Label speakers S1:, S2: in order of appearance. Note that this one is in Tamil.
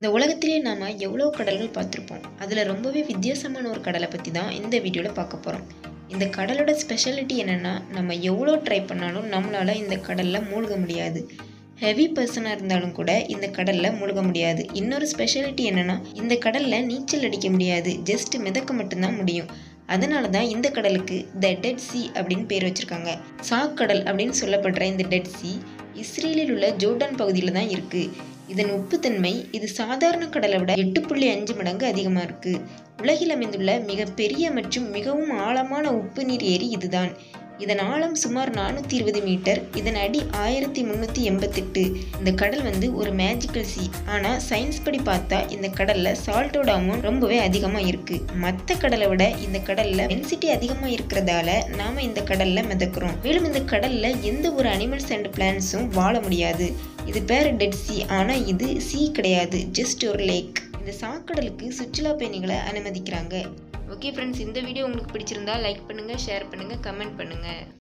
S1: இந்த உலகத்திலே நாம் எவ்வளோ கடல்கள் பார்த்துருப்போம் அதில் ரொம்பவே வித்தியாசமான ஒரு கடலை பற்றி தான் இந்த வீடியோவில் பார்க்க போகிறோம் இந்த கடலோட ஸ்பெஷாலிட்டி என்னென்னா நம்ம எவ்வளோ ட்ரை பண்ணாலும் நம்மளால் இந்த கடலில் மூழ்க முடியாது ஹெவி பர்சனாக இருந்தாலும் கூட இந்த கடலில் மூழ்க முடியாது இன்னொரு ஸ்பெஷாலிட்டி என்னென்னா இந்த கடலில் நீச்சல் அடிக்க முடியாது ஜஸ்ட் மிதக்க மட்டும்தான் முடியும் அதனால தான் இந்த கடலுக்கு த டெட் சி அப்படின்னு பேர் வச்சுருக்காங்க சாக்கடல் அப்படின்னு சொல்லப்படுற இந்த டெட் சி இஸ்ரேலில் உள்ள ஜோர்டான் பகுதியில் தான் இருக்குது இதன் உப்புத்தன்மை இது சாதாரண கடலை விட எட்டு புள்ளி அஞ்சு மடங்கு அதிகமாக இருக்குது உலகில் அமைந்துள்ள மிகப்பெரிய மற்றும் மிகவும் ஆழமான உப்பு நீர் ஏரி இதுதான் இதன் ஆழம் சுமார் நானூற்றி இருபது மீட்டர் இதன் அடி ஆயிரத்தி முந்நூற்றி எண்பத்தெட்டு இந்த கடல் வந்து ஒரு மேஜிக்கல் சி ஆனால் சயின்ஸ் படி பார்த்தா இந்த கடலில் சால்ட்டோட அமௌண்ட் ரொம்பவே அதிகமாக இருக்குது மற்ற கடலை விட இந்த கடலில் டென்சிட்டி அதிகமாக இருக்கிறதால நாம் இந்த கடலில் மிதக்கிறோம் மேலும் இந்த கடலில் எந்த ஒரு அனிமல்ஸ் அண்ட் பிளான்ஸும் வாழ முடியாது இது பேர் டெட் சி ஆனால் இது சி கிடையாது ஜஸ்ட் ஒரு லேக் இந்த சாக்கடலுக்கு சுற்றுலா பயணிகளை அனுமதிக்கிறாங்க ஓகே ஃப்ரெண்ட்ஸ் இந்த வீடியோ உங்களுக்கு பிடிச்சிருந்தா லைக் பண்ணுங்கள் ஷேர் பண்ணுங்கள் கமெண்ட் பண்ணுங்கள்